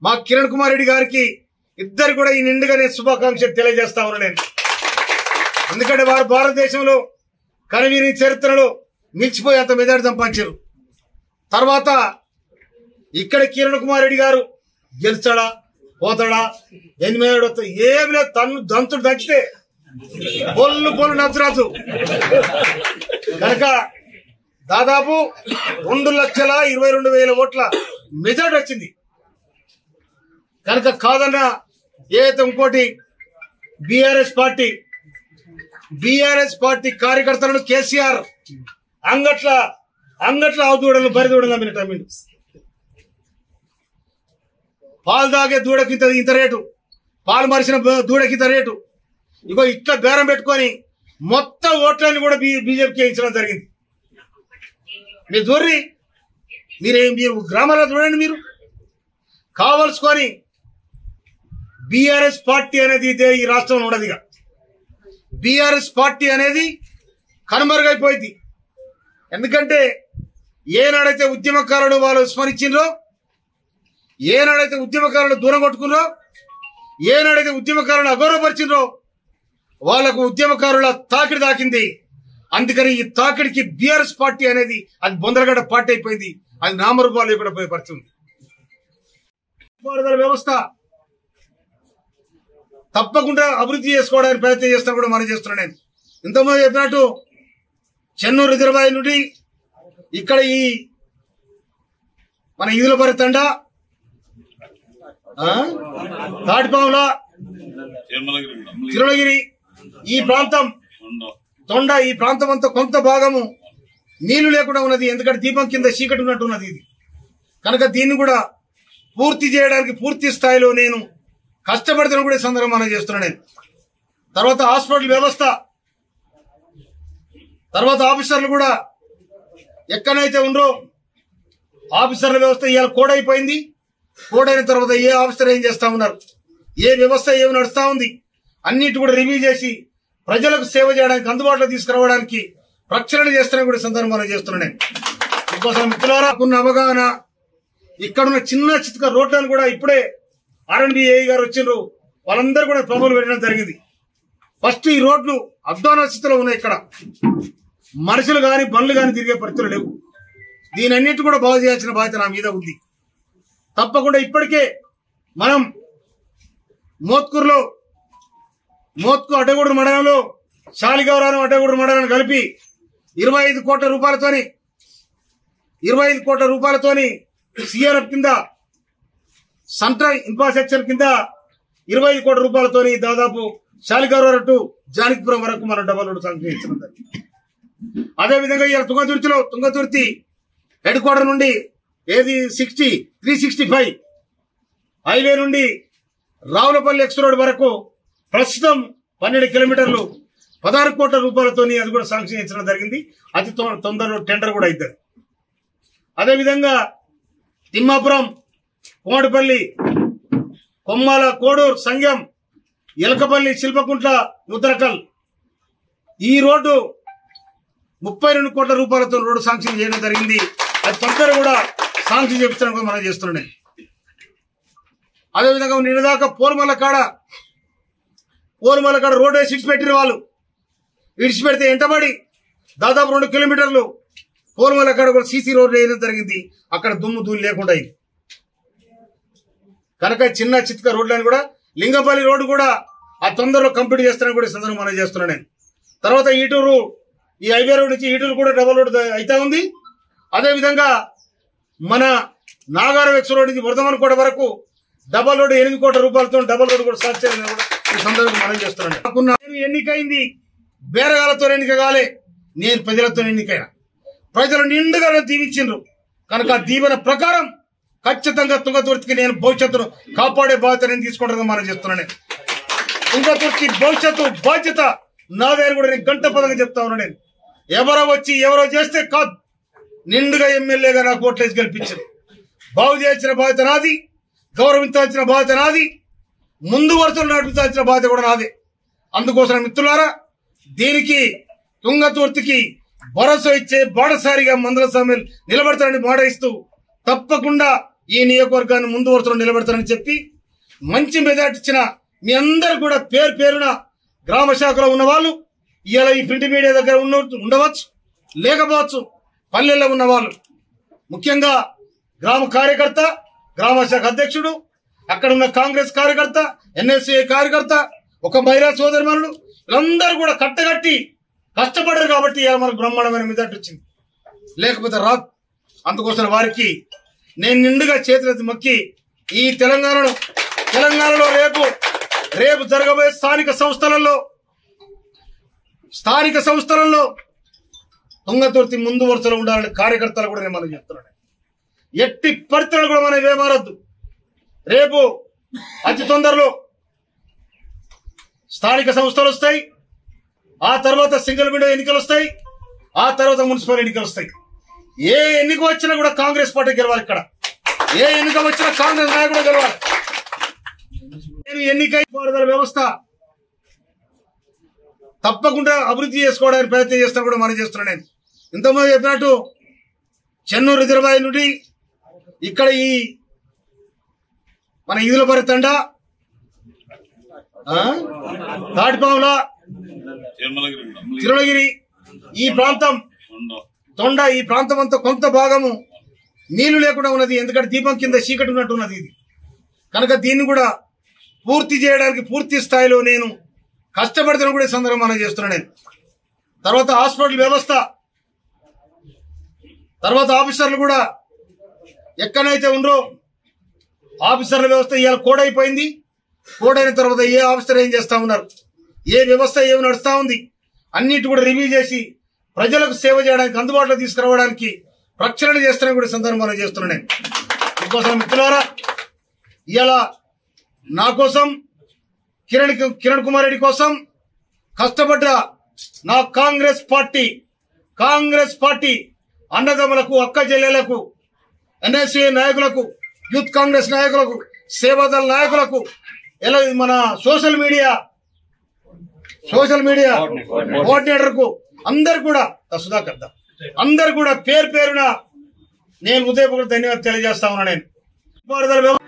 మా కిరణ్ కుమార్ రెడ్డి గారికి ఇద్దరు కూడా ఈ నిండుగా నేను శుభాకాంక్షలు తెలియజేస్తా ఉన్నా నేను ఎందుకంటే వారు భారతదేశంలో కనవీని చరిత్రలో నిలిచిపోయి అంత మెజార్టీ సంపాదించారు తర్వాత ఇక్కడ కిరణ్ కుమార్ రెడ్డి గారు గెలిచాడా పోతాడా ఎనిమిది వస్తాడు ఏమి లేదు తన్ను దంతుడు దంచితే పొల్లు పొల్లు నచ్చరాజు కనుక దాదాపు రెండు లక్షల ఇరవై రెండు వేల ఓట్ల మెజార్టీ వచ్చింది కనుక కాదన్న ఏదైతే ఇంకోటి బీఆర్ఎస్ పార్టీ బీఆర్ఎస్ పార్టీ కార్యకర్తలను కేసీఆర్ అంగట్ల అంగట్ల ఆవుదూడలు బరిదూడలు అమ్మిన తమ్మిండు పాలు తాగే దూడకి ఇంత ఇంత రేటు పాలు మరిసిన బ- దూడకి ఇంత రేటు ఇగో ఇట్లా బేరం పెట్టుకొని మొత్తం ఓట్లన్నీ కూడా బీ బీజేపీకి వేయించడం జరిగింది మీరు చూర్రి మీరు మీరు గ్రామాల్లో చూడండి మీరు కావలసుకొని బీఆర్ఎస్ పార్టీ అనేది ఇదే ఈ రాష్ట్రంలో ఉండదు ఇక బీఆర్ఎస్ పార్టీ అనేది కనుమరుగైపోయింది ఎందుకంటే ఏనాడైతే ఉద్యమకారులు వాళ్ళు స్మరించిండ్రో ఏనాడైతే ఉద్యమకారులు దూరం కొట్టుకున్నారో ఏనాడైతే ఉద్యమకారులు అగౌరవపరిచిండ్రో వాళ్లకు ఉద్యమకారుల తాకిడి తాకింది అందుకని ఈ తాకిడికి బీఆర్ఎస్ పార్టీ అనేది అది బొందరగడ్డ పార్టీ అయిపోయింది అది నామరూపాలు కూడా పోయే పరిస్థితి ఉంది పారుదల వ్యవస్థ తప్పకుండా అభివృద్ధి చేసుకోవడానికి ప్రయత్నం చేస్తా కూడా మనం చేస్తున్నాను నేను ఇంతకుముందు చెప్పినట్టు చెన్నూరు రిజర్వాయర్ నుండి ఇక్కడ ఈ మన ఈదుల పరి తండ ఆ? తాటిపాముల తిరుమలగిరి ఈ ప్రాంతం తొండ ఈ ప్రాంతం అంతా కొంత భాగము నీళ్లు లేకుండా ఉన్నది ఎందుకంటే దీపం కింద చీకటి ఉన్నట్టు ఉన్నది ఇది కనుక దీన్ని కూడా పూర్తి చేయడానికి పూర్తి స్థాయిలో నేను కష్టపడుతున్న కూడా ఈ సందర్భం మనం చేస్తున్నాను నేను తర్వాత హాస్పిటల్ వ్యవస్థ తర్వాత ఆఫీసర్లు కూడా ఎక్కడైతే ఉండరో ఆఫీసర్ల వ్యవస్థ ఇవాళ కోడ్ అయిపోయింది కోడ్ అయిన తర్వాత ఏ ఆఫీసర్ ఏం చేస్తా ఉన్నారు ఏ వ్యవస్థ ఏమి నడుస్తా ఉంది అన్నిటి కూడా రివ్యూ చేసి ప్రజలకు సేవ చేయడానికి అందుబాటులో తీసుకురావడానికి ప్రక్షాళన చేస్తున్నా కూడా ఈ సందర్భంలో చేస్తున్నాను నేను ఇంకోసారి మిత్రులారా కొన్ని అవగాహన ఇక్కడున్న చిన్న చిత్క రోడ్లను కూడా ఇప్పుడే ఆర్ఎండ్బి ఏఈ గారు వచ్చిండ్రు వాళ్ళందరూ కూడా ప్రభులు పెట్టడం జరిగింది ఫస్ట్ ఈ రోడ్లు అధ్వాన స్థితిలో ఉన్నాయి ఇక్కడ మనుషులు గాని బండ్లు గాని తిరిగే పరిస్థితులు లేవు దీని అన్నిటి కూడా బాగు చేయాల్సిన బాధ్యత నా మీద ఉంది తప్పకుండా ఇప్పటికే మనం మోత్కూరులో మోత్కు అడ్డగూడూరు మండలంలో శాలిగౌరాను అడ్డగూడూరు మండలం కలిపి ఇరవై ఐదు కోట్ల రూపాయలతోని ఇరవై ఐదు కోట్ల రూపాయలతోని సిఆర్ఎఫ్ కింద సెంట్రల్ ఇన్ఫ్రాస్ట్రక్చర్ కింద ఇరవై ఐదు కోట్ల రూపాయలతోని దాదాపు శాలిగౌరవ టు జానకిపురం వరకు మనం డబల్ రోడ్ శాంక్షన్ ఇచ్చినాం దానికి. అదే విధంగా ఇవాళ తుంగతుర్తిలో తుంగతుర్తి హెడ్ క్వార్టర్ నుండి ఏది sixty three sixty five highway నుండి రావులపల్లి ఎక్స్ రోడ్ వరకు ప్రస్తుతం పన్నెండు కిలోమీటర్లు పదహారు కోట్ల రూపాయలతోని అది కూడా శాంక్షన్ ఇచ్చడం జరిగింది అతి తొ- తొందరలో టెండర్ కూడా అవుతుంది అదేవిధంగా తిమ్మాపురం కోమటిపల్లి కొమ్మాల కోడూరు సంగం ఎలకపల్లి శిల్పకుంట్ల ముద్రకల్ ఈ రోడ్డు ముప్పై రెండు కోట్ల రూపాయలతో రోడ్డు శాంక్షన్ చేయడం జరిగింది అది తొందర కూడా శాంక్షన్ చేపించడం కూడా మనం చేస్తున్నాం నేను. అదేవిధంగా నిన్నదాకా పోరుమల్ల కాడ పోరుమల్ల కాడ రోడ్డు వేసి ఇడిచిపెట్టిన వాళ్ళు ఇడిచిపెడితే ఎంటబడి దాదాపు రెండు కిలోమీటర్లు పోరుమల్ల కాడ కూడా సీసీ రోడ్డు వేయడం జరిగింది అక్కడ దుమ్ము ధూళి లేకుండా అయింది కనుక చిన్న చిత్క రోడ్లను కూడా లింగపల్లి రోడ్డు కూడా ఆ తొందరలో కంప్లీట్ చేస్తానని కూడా ఈ సందర్భంగా మనం చేస్తున్నాను నేను తర్వాత ఈటూరు ఈ హైవే రోడ్ నుంచి ఈటూరు కూడా డబల్ రోడ్ అయితే ఉంది అదే విధంగా మన నాగారం ఎక్స్ రోడ్ నుంచి వర్ధమన్ కోట వరకు డబల్ రోడ్ ఎనిమిది కోట్ల రూపాయలతో డబల్ రోడ్ కూడా స్టార్ట్ చేయాలని కూడా ఈ సందర్భంగా మనం చేస్తున్నాను నాకున్న నేను ఎన్నికైంది బేరగాలతో ఎన్నిక కాలే నేను ప్రజలతో ఎన్నికైనా ప్రజలు నిండుగా నన్ను దీవించిండ్రు కనుక ఆ దీవెన ప్రకారం ఖచ్చితంగా తుంగతుర్తికి నేను భవిష్యత్తును కాపాడే బాధ్యత నేను తీసుకుంటాను మనం చేస్తున్నాను తుంగతుర్తి భవిష్యత్తు బాధ్యత నాదే అని కూడా నేను గంట పదంగా చెప్తా ఉన్నా నేను ఎవరో వచ్చి ఎవరో చేస్తే కాదు నిండుగా ఎమ్మెల్యేగా నాకు ఓట్లేసి గెలిపించారు బాగు చేయాల్సిన బాధ్యత నాది గౌరవించాల్సిన బాధ్యత నాది ముందు వరుసలు నడిపించాల్సిన బాధ్యత కూడా నాదే అందుకోసం మిత్రులారా దీనికి తుంగతుర్తికి భరోసా ఇచ్చే బాడసారిగా మందల స్వామి నిలబడతారని మాట ఇస్తూ తప్పకుండా ఈ నియోజకవర్గాన్ని ముందు వరుసలో నిలబెడతానని చెప్పి మంచి మెజార్టీ ఇచ్చిన మీ అందరు కూడా పేరు పేరున గ్రామ శాఖలో ఉన్న వాళ్ళు ఇవాళ ఈ ప్రింట్ మీడియా దగ్గర ఉన్న ఉండవచ్చు లేకపోవచ్చు పల్లెల్లో ఉన్న వాళ్ళు ముఖ్యంగా గ్రామ కార్యకర్త గ్రామ శాఖ అధ్యక్షుడు అక్కడ ఉన్న కాంగ్రెస్ కార్యకర్త ఎన్ఎస్ఏ కార్యకర్త ఒక మహిళా సోదరిమణులు వీళ్ళందరూ కూడా కట్టగట్టి కష్టపడ్డారు కాబట్టి ఇవాళ మనకు బ్రహ్మాండమైన మెజార్టీ వచ్చింది లేకపోతే రాదు అందుకోసం వారికి నేను నిండుగా చేతులెత్తి మొక్కి ఈ తెలంగాణను తెలంగాణలో రేపు రేపు జరగబోయే స్థానిక సంస్థలలో స్థానిక సంస్థలలో తుంగతుర్తి ముందు వరుసలో ఉండాలని కార్యకర్తలు కూడా నేను మనం చెప్తున్నాను ఎట్టి పరిస్థితులు కూడా మనం ఏమారద్దు రేపు అతి తొందరలో స్థానిక సంస్థలు వస్తాయి ఆ తర్వాత సింగిల్ విండో ఎన్నికలు వస్తాయి ఆ తర్వాత మున్సిపల్ ఎన్నికలు వస్తాయి ఏ ఎన్నిక వచ్చినా కూడా కాంగ్రెస్ పార్టీ గెలవాలి ఇక్కడ ఏ ఎన్నిక వచ్చినా కాంగ్రెస్ నాయకుడు గెలవాలి నేను ఎన్నిక పారుదల వ్యవస్థ తప్పకుండా అభివృద్ధి చేసుకోవడానికి ప్రయత్నం చేస్తా కూడా మనం చేస్తున్నాను నేను ఇంతకుముందు చెప్పినట్టు చెన్నూరు రిజర్వాయర్ నుండి ఇక్కడ ఈ మన ఈదులపరి తండ ఆ? తాటిపాముల తిరుమలగిరి తిరుమలగిరి ఈ ప్రాంతం ఉండవు తొండ ఈ ప్రాంతం అంతా కొంత భాగము నీళ్లు లేకుండా ఉన్నది ఎందుకంటే దీపం కింద చీకటి ఉన్నట్టు ఉన్నది ఇది కనుక దీన్ని కూడా పూర్తి చేయడానికి పూర్తి స్థాయిలో నేను కష్టపడుతున్న కూడా ఈ సందర్భం మనం చేస్తున్నాను నేను తర్వాత హాస్పిటల్ వ్యవస్థ తర్వాత ఆఫీసర్లు కూడా ఎక్కడైతే ఉండరో ఆఫీసర్ల వ్యవస్థ ఇవాళ కోడైపోయింది కోడైన తర్వాత ఏ ఆఫీసర్ ఏం చేస్తా ఉన్నారు ఏ వ్యవస్థ ఏమి నడుస్తా ఉంది అన్నిటి కూడా రివ్యూ చేసి ప్రజలకు సేవ చేయడానికి అందుబాటులో తీసుకురావడానికి ప్రక్షాళన చేస్తున్నా కూడా ఈ సందర్భంలో చేస్తున్నాను నేను ఇంకోసం మిత్రులారా ఇవాళ నా కోసం కిరణ్ కిరణ్ కుమార్ రెడ్డి కోసం కష్టపడ్డ నా కాంగ్రెస్ పార్టీ కాంగ్రెస్ పార్టీ అన్నదమ్ములకు అక్క చెల్లెలకు ఎన్ఎస్ఏ నాయకులకు యూత్ కాంగ్రెస్ నాయకులకు సేవాదళ నాయకులకు ఎలా మన social media social media coordinator కు అందరు కూడా ఆ సుధాకర్ దా. అందరు కూడా పేరు పేరున నేను ఉదయపూర్ ధన్యవాదాలు తెలియజేస్తా ఉన్నా నేను పారుదల వ్యవస్థ